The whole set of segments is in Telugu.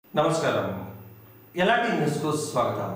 నమస్కారం ఎలాంటి న్యూస్కు స్వాగతం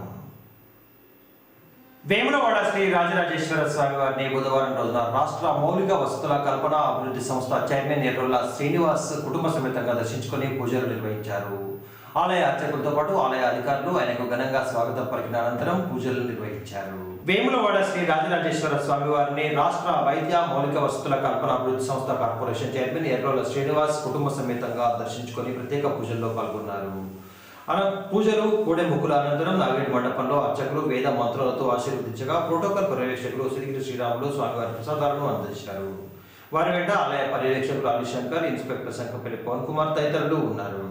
వేములవాడ శ్రీ రాజరాజేశ్వర స్వామి వారిని బుధవారం రోజున రాష్ట్ర మౌలిక వసతుల కల్పన అభివృద్ధి సంస్థ చైర్మన్ ఎర్రోల శ్రీనివాస్ కుటుంబ సమేతంగా దర్శించుకొని పూజలు నిర్వహించారు ఆలయ అర్చకులతో పాటు ఆలయ అధికారులు ఆయనకు ఘనంగా స్వాగతం పలికిన అనంతరం పూజలు నిర్వహించారు వేములవాడ శ్రీ రాజరాజేశ్వర స్వామి వారిని రాష్ట్ర వైద్య మౌలిక వసతుల కల్పన అభివృద్ధి సంస్థ కార్పొరేషన్ చైర్మన్ ఎర్రోల శ్రీనివాస్ కుటుంబ సమేతంగా దర్శించుకొని ప్రత్యేక పూజల్లో పాల్గొన్నారు అన పూజలు కోడె ముక్కుల అనంతరం నాగేటి మండపంలో అర్చకులు వేద మంత్రాలతో ఆశీర్వదించగా ప్రోటోకాల్ పర్యవేక్షకులు శ్రీగిరి శ్రీరాములు స్వామివారి ప్రసాదాలను అందించారు వారి వెంట ఆలయ పర్యవేక్షకులు అలీశంకర్ ఇన్స్పెక్టర్ శంకపల్లి పవన్ కుమార్ తదితరులు ఉన్నారు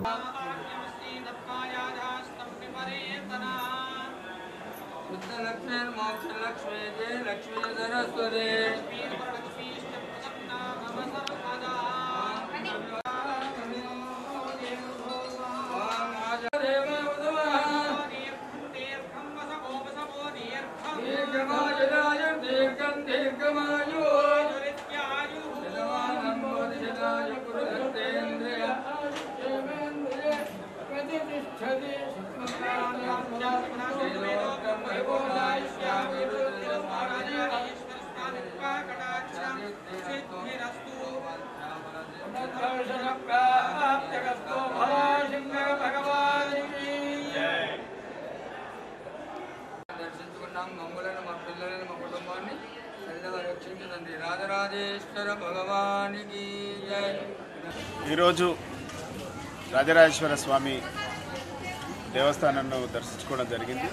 లక్ష్మీ జయ లక్ష్మీ సరస్వతి దీర్ఘమాయురాయం దీర్ఘం దీర్ఘమాయు శతమానంబోధిషదాయ పురుషేంద్రియ ప్రతిష్టతి దర్శించుకున్నాం మమ్మలను మా పిల్లలను మా కుటుంబాన్ని చల్లగా రక్షించదండి రాజరాజేశ్వర భగవానికి జై ఈరోజు రాజరాజేశ్వర స్వామి దేవస్థానంను దర్శించుకోవడం జరిగింది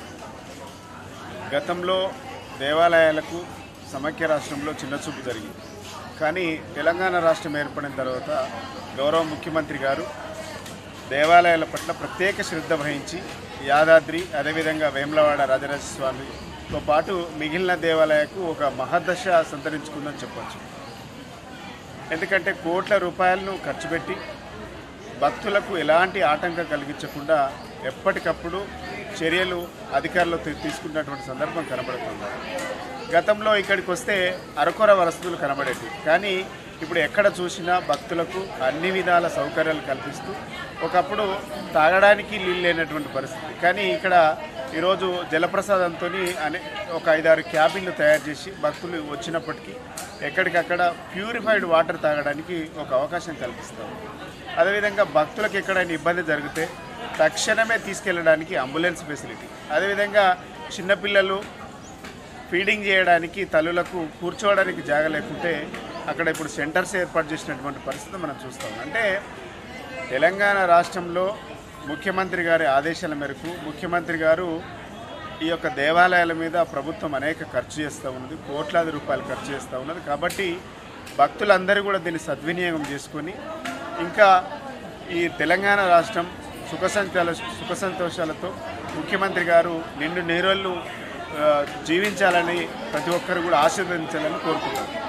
గతంలో దేవాలయాలకు సమైక్య రాష్ట్రంలో చిన్నచూపు జరిగింది కానీ తెలంగాణ రాష్ట్రం ఏర్పడిన తర్వాత గౌరవ ముఖ్యమంత్రి గారు దేవాలయాల పట్ల ప్రత్యేక శ్రద్ధ వహించి యాదాద్రి అదేవిధంగా వేములవాడ రాజరాజ స్వామితో పాటు మిగిలిన దేవాలయాలకు ఒక మహదశ సంతరించుకుందని చెప్పొచ్చు ఎందుకంటే కోట్ల రూపాయలను ఖర్చు పెట్టి భక్తులకు ఎలాంటి ఆటంకం కలిగించకుండా ఎప్పటికప్పుడు చర్యలు అధికారులు తీ- తీసుకున్నటువంటి సందర్భం కనబడుతుంది గతంలో ఇక్కడికి వస్తే అరకొర వసతులు కనబడేవి కానీ ఇప్పుడు ఎక్కడ చూసినా భక్తులకు అన్ని విధాల సౌకర్యాలు కల్పిస్తూ ఒకప్పుడు తాగడానికి నీళ్ళు లేనటువంటి పరిస్థితి కానీ ఇక్కడ ఈరోజు జలప్రసాదంతో అనే ఒక ఐదారు క్యాబిన్లు తయారు చేసి భక్తులు వచ్చినప్పటికీ ఎక్కడికక్కడ ప్యూరిఫైడ్ వాటర్ తాగడానికి ఒక అవకాశం కల్పిస్తారు అదేవిధంగా భక్తులకు ఎక్కడైనా ఇబ్బంది జరిగితే తక్షణమే తీసుకెళ్ళడానికి అంబులెన్స్ ఫెసిలిటీ అదేవిధంగా చిన్నపిల్లలు ఫీడింగ్ చేయడానికి తల్లులకు కూర్చోవడానికి జాగ లేకుంటే అక్కడ ఇప్పుడు సెంటర్స్ ఏర్పాటు చేసినటువంటి పరిస్థితి మనం చూస్తాం అంటే తెలంగాణ రాష్ట్రంలో ముఖ్యమంత్రి గారి ఆదేశాల మేరకు ముఖ్యమంత్రి గారు ఈ యొక్క దేవాలయాల మీద ప్రభుత్వం అనేక ఖర్చు చేస్తూ ఉన్నది కోట్లాది రూపాయలు ఖర్చు చేస్తూ ఉన్నది కాబట్టి భక్తులందరూ కూడా దీన్ని సద్వినియోగం చేసుకొని ఇంకా ఈ తెలంగాణ రాష్ట్రం సుఖ సంతోషాల సుఖ సంతోషాలతో ముఖ్యమంత్రి గారు నిండు నీరోళ్ళు ఆ, జీవించాలని ప్రతి ఒక్కరు కూడా ఆశీర్వదించాలని కోరుకుంటున్నారు